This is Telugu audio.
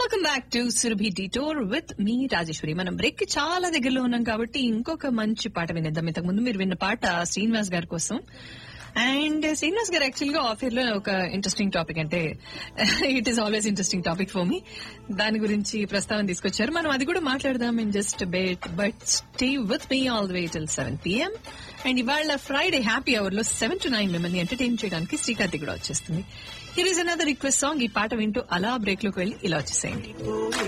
welcome back to Surabhi detour with me Rajeswari మనం బ్రేక్ కి చాలా దగ్గరలో ఉన్నాం కాబట్టి ఇంకొక మంచి పాట వినేద్దాం ఇంతకు ముందు మీరు విన్న పాట శ్రీనివాస్ గారి కోసం అండ్ శ్రీనివాస్ గారు యాక్చువల్ గా ఆఫీర్ లో ఒక ఇంట్రెస్టింగ్ టాపిక్ అంటే it is always interesting topic for me దాని గురించి ప్రస్తావన తీసుకొచ్చారు మనం అది కూడా మాట్లాడదాం in just bit but stay with me all the way till seven PM and ఇవాళ ఫ్రైడే హ్యాపీ అవర్ లో సెవెన్ టు నైన్ మిమ్మల్ని ఎంటర్టైన్ చేయడానికి శ్రీకాంతి కూడా వచ్చేస్తుంది here is another request song ఈ పాట వింటూ అలా బ్రేక్ లోకి వెళ్ళి ఇలా వచ్చేసేయండి